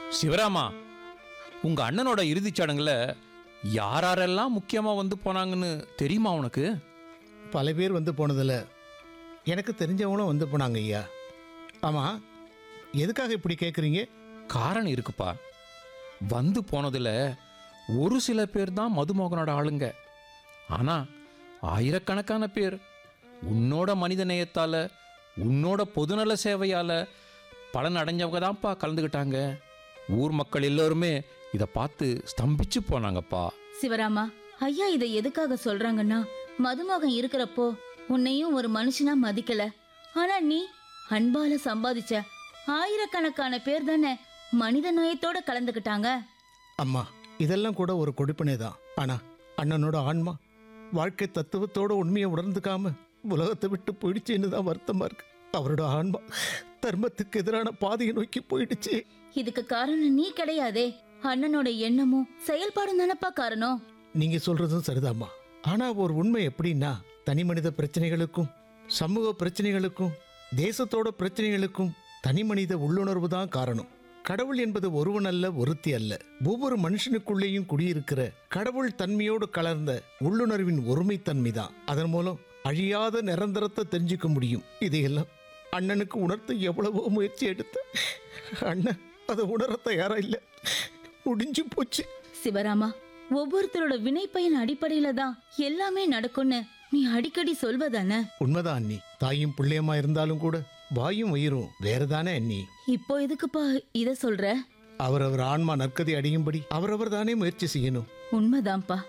சிவராமா உங்க அண்ணனோட இறுதிச் சடங்குல யார் யாரெல்லாம் முக்கியமா வந்து போனாங்கன்னு தெரியுமா உனக்கு பல பேர் வந்து போனதில் எனக்கு தெரிஞ்சவங்களும் வந்து போனாங்க ஐயா ஆமாம் எதுக்காக இப்படி கேட்குறீங்க காரணம் இருக்குப்பா வந்து போனதுல ஒரு சில பேர் தான் மதுமோகனோட ஆளுங்க ஆனா ஆயிரக்கணக்கான பேர் உன்னோட மனித நேயத்தால உன்னோட பொதுநல சேவையால பலன் அடைஞ்சவங்க தான்ப்பா கலந்துக்கிட்டாங்க ஊர் மக்கள் எல்லோருமே இதை பார்த்து ஸ்தம்பிச்சு போனாங்கப்பா சிவராமா ஐயா இதை எதுக்காக சொல்றாங்கன்னா மதுமகன் இருக்கிறப்போ உன்னையும் ஒரு மனுஷனா மதிக்கல ஆனா நீ அன்பால சம்பாதிச்ச ஆயிரக்கணக்கான பேர் தானே மனித நேயத்தோட கலந்துக்கிட்டாங்க அம்மா இதெல்லாம் கூட ஒரு கொடுப்பினை தான் ஆனால் அண்ணனோட ஆன்மா வாழ்க்கை தத்துவத்தோட உண்மையை உணர்ந்துக்காம உலகத்தை விட்டு போயிடுச்சுன்னு தான் வருத்தமாக இருக்கு அவரோட ஆன்மா தர்மத்துக்கு எதிரான பாதையை நோக்கி போயிடுச்சு இதுக்கு காரணம் நீ கிடையாதே அண்ணனோட எண்ணமும் செயல்பாடும் தானப்பா காரணம் நீங்க சொல்றதும் சரிதாம்மா ஆனா ஒரு உண்மை எப்படின்னா தனி மனித பிரச்சனைகளுக்கும் சமூக பிரச்சனைகளுக்கும் தேசத்தோட பிரச்சனைகளுக்கும் தனி மனித உள்ளுணர்வு தான் காரணம் கடவுள் என்பது ஒருவன் அல்ல ஒருத்தி அல்ல ஒவ்வொரு மனுஷனுக்குள்ளேயும் குடியிருக்கிற கடவுள் தன்மையோடு கலர்ந்த உள்ளுணர்வின் ஒருமைத்தன்மை தான் அதன் மூலம் அழியாத நிரந்தரத்தை தெரிஞ்சுக்க முடியும் இதையெல்லாம் அண்ணனுக்கு உணர்த்த எவ்வளவோ முயற்சி எடுத்த அண்ணன் அதை உணர தயாரா இல்லை முடிஞ்சு போச்சு சிவராமா ஒவ்வொருத்தரோட வினைப்பயன் அடிப்படையில தான் எல்லாமே நடக்கும்னு நீ அடிக்கடி சொல்வதானே உண்மைதான் அண்ணி தாயும் பிள்ளையமா இருந்தாலும் கூட வாயும் உயிரும் வேறதானே அண்ணி இப்போ எதுக்குப்பா இத சொல்ற அவரவர் ஆன்மா நற்கதி அடையும்படி அவரவர் தானே முயற்சி செய்யணும் உண்மைதான்ப்பா